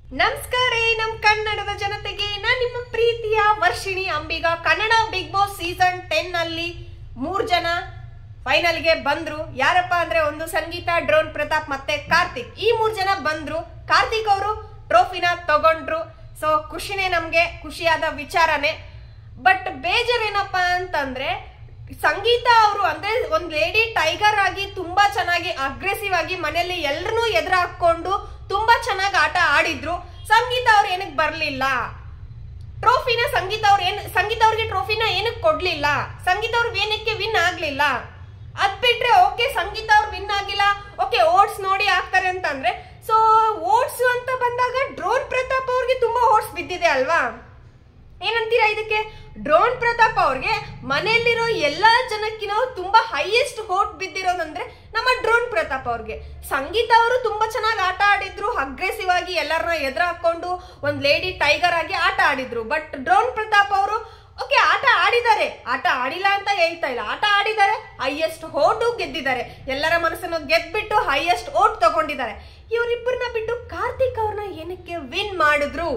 ನಮಸ್ಕಾರ ರೀ ನಮ್ ಕನ್ನಡದ ಜನತೆಗೆ ನಾನ್ ನಿಮ್ಮ ಪ್ರೀತಿಯ Varshini Ambiga Kannada Bigg Boss season ten ಅಲ್ಲಿ ಮೂರ್ ಜನ ಫೈನಲ್ಗೆ ಬಂದ್ರು ಯಾರಪ್ಪ ಅಂದ್ರೆ ಒಂದು ಸಂಗೀತ ಡ್ರೋನ್ ಪ್ರತಾಪ್ ಮತ್ತೆ ಕಾರ್ತಿಕ್ ಈ ಮೂರ್ ಜನ ಬಂದ್ರು ಕಾರ್ತಿಕ್ ಅವರು ಟ್ರೋಫಿನ ತಗೊಂಡ್ರು ಸೊ ಖುಷಿನೇ ನಮ್ಗೆ ಖುಷಿಯಾದ ವಿಚಾರನೇ ಬಟ್ ಬೇಜಾರೇನಪ್ಪ ಅಂತಂದ್ರೆ ಸಂಗೀತ ಅವರು ಅಂದ್ರೆ ಒಂದ್ ಲೇಡಿ ಟೈಗರ್ ಆಗಿ ತುಂಬಾ ಚೆನ್ನಾಗಿ ಅಗ್ರೆಸಿವ್ ಆಗಿ ಮನೆಯಲ್ಲಿ ಎಲ್ರನ್ನೂ ಎದುರು ಹಾಕೊಂಡು ತುಂಬಾ ಚೆನ್ನಾಗಿ ಆಟ ಆಡಿದ್ರು ಸಂಗೀತ ಅವ್ರು ಏನಕ್ಕೆ ಬರ್ಲಿಲ್ಲ ಟ್ರೋಫಿನ ಸಂಗೀತ ಅವ್ರು ಏನ್ ಸಂಗೀತ ಅವ್ರಿಗೆ ಟ್ರೋಫಿನ ಏನಕ್ಕೆ ಕೊಡ್ಲಿಲ್ಲ ಸಂಗೀತ ಅವ್ರು ಏನಕ್ಕೆ ವಿನ್ ಆಗ್ಲಿಲ್ಲ ಅದ್ ಬಿಟ್ರೆ ಓಕೆ ಸಂಗೀತ ಅವ್ರು ವಿನ್ ಆಗಿಲ್ಲ ಓಕೆ ಓಟ್ಸ್ ನೋಡಿ ಆಗ್ತಾರೆ ಅಂತಂದ್ರೆ ಸೊ ಓಟ್ಸ್ ಅಂತ ಬಂದಾಗ ಡ್ರೋನ್ ಪ್ರತಾಪ್ ಅವ್ರಿಗೆ ತುಂಬಾ ಓಟ್ಸ್ ಬಿದ್ದಿದೆ ಅಲ್ವಾ ಏನಂತೀರಾ ಇದಕ್ಕೆ ಡ್ರೋನ್ ಪ್ರತಾಪ್ ಅವ್ರಿಗೆ ಮನೆಯಲ್ಲಿರೋ ಎಲ್ಲಾ ಜನಕ್ಕಿಂತ ತುಂಬಾ ಹೈಯೆಸ್ಟ್ ಹೋಟ್ ಬಿದ್ದಿರೋದಂದ್ರೆ ನಮ್ಮ ಡ್ರೋನ್ ಪ್ರತಾಪ್ ಅವ್ರಿಗೆ ಸಂಗೀತ ಅವರು ತುಂಬಾ ಚೆನ್ನಾಗಿ ಆಟ ಆಡಿದ್ರು ಅಗ್ರೆಸಿವ್ ಆಗಿ ಎಲ್ಲರನ್ನ ಎದುರು ಹಾಕೊಂಡು ಒಂದ್ ಲೇಡಿ ಟೈಗರ್ ಆಗಿ ಆಟ ಆಡಿದ್ರು ಬಟ್ ಡ್ರೋನ್ ಪ್ರತಾಪ್ ಅವರು ಓಕೆ ಆಟ ಆಡಿದ್ದಾರೆ ಆಟ ಆಡಿಲ್ಲ ಅಂತ ಹೇಳ್ತಾ ಇಲ್ಲ ಆಟ ಆಡಿದ್ದಾರೆ ಹೈಯೆಸ್ಟ್ ಹೋಟು ಗೆದ್ದಿದ್ದಾರೆ ಎಲ್ಲರ ಮನಸ್ಸನ್ನು ಗೆದ್ಬಿಟ್ಟು ಹೈಯೆಸ್ಟ್ ಓಟ್ ತಗೊಂಡಿದ್ದಾರೆ ಇವರಿಬ್ಬರನ್ನ ಬಿಟ್ಟು ಕಾರ್ತಿಕ್ ಅವ್ರನ್ನ ಏನಕ್ಕೆ ವಿನ್ ಮಾಡಿದ್ರು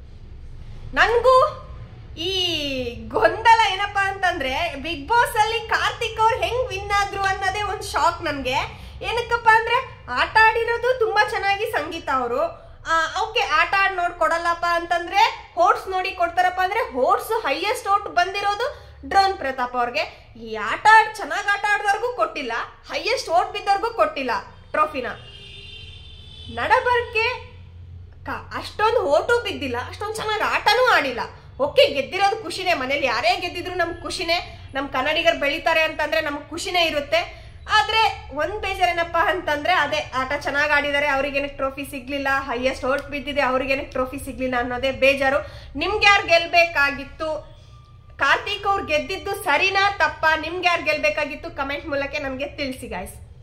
ನನ್ಗೂ ಈ ಗೊಂದಲ ಏನಪ್ಪಾ ಅಂತಂದ್ರೆ ಬಿಗ್ ಬಾಸ್ ಅಲ್ಲಿ ಕಾರ್ತಿಕ್ ಅವ್ರು ಹೆಂಗ್ ವಿನ್ ಆದ್ರು ಅನ್ನೋದೇ ಒಂದ್ ಶಾಕ್ ನನ್ಗೆ ಏನಕ್ಕಪ್ಪ ಅಂದ್ರೆ ಆಟ ಆಡಿರೋದು ತುಂಬಾ ಚೆನ್ನಾಗಿ ಸಂಗೀತ ಅವರು ಓಕೆ ಆಟ ಆಡಿ ನೋಡ್ ಕೊಡಲ್ಲಪ್ಪ ಅಂತಂದ್ರೆ ಹೋಟ್ಸ್ ನೋಡಿ ಕೊಡ್ತಾರಪ್ಪ ಅಂದ್ರೆ ಹೋಟ್ಸ್ ಹೈಯೆಸ್ಟ್ ಓಟ್ ಬಂದಿರೋದು ಡ್ರೋನ್ ಪ್ರತಾಪ್ ಅವ್ರಿಗೆ ಈ ಆಟ ಆಡ್ ಚೆನ್ನಾಗಿ ಆಟ ಆಡಿದವ್ರಿಗೂ ಕೊಟ್ಟಿಲ್ಲ ಹೈಯೆಸ್ಟ್ ಓಟ್ ಬಿದ್ದವ್ರಿಗೂ ಕೊಟ್ಟಿಲ್ಲ ಟ್ರೋಫಿನ ನಡಬರ್ಕೆ ಕ- ಅಷ್ಟೊಂದು ಓಟು ಬಿದ್ದಿಲ್ಲ ಅಷ್ಟೊಂದು ಚೆನ್ನಾಗಿ ಆಟನೂ ಆಡಿಲ್ಲ ಓಕೆ ಗೆದ್ದಿರೋದು ಖುಷಿನೇ ಮನೇಲಿ ಯಾರೇ ಗೆದ್ದಿದ್ರು ನಮ್ಗೆ ಖುಷಿನೇ ನಮ್ಮ ಕನ್ನಡಿಗರು ಬೆಳಿತಾರೆ ಅಂತಂದ್ರೆ ನಮ್ಗೆ ಖುಷಿನೇ ಇರುತ್ತೆ ಆದ್ರೆ ಒಂದ್ ಬೇಜಾರೇನಪ್ಪ ಅಂತಂದ್ರೆ ಅದೇ ಆಟ ಚೆನ್ನಾಗಿ ಆಡಿದ್ದಾರೆ ಅವ್ರಿಗೇನಕ್ಕೆ ಟ್ರೋಫಿ ಸಿಗ್ಲಿಲ್ಲ ಹೈಯೆಸ್ಟ್ ಓಟ್ ಬಿದ್ದಿದೆ ಅವ್ರಿಗೇನಕ್ಕೆ ಟ್ರೋಫಿ ಸಿಗ್ಲಿಲ್ಲ ಅನ್ನೋದೇ ಬೇಜಾರು ನಿಮ್ಗೆ ಯಾರು ಗೆಲ್ಬೇಕಾಗಿತ್ತು ಕಾರ್ತಿಕ್ ಅವ್ರು ಗೆದ್ದಿದ್ದು ಸರಿನಾ ತಪ್ಪಾ ನಿಮ್ಗೆ ಯಾರು ಗೆಲ್ಬೇಕಾಗಿತ್ತು ಕಮೆಂಟ್ ಮೂಲಕ ನಮ್ಗೆ ತಿಳಿಸಿ ಗಾಯ್ಸ್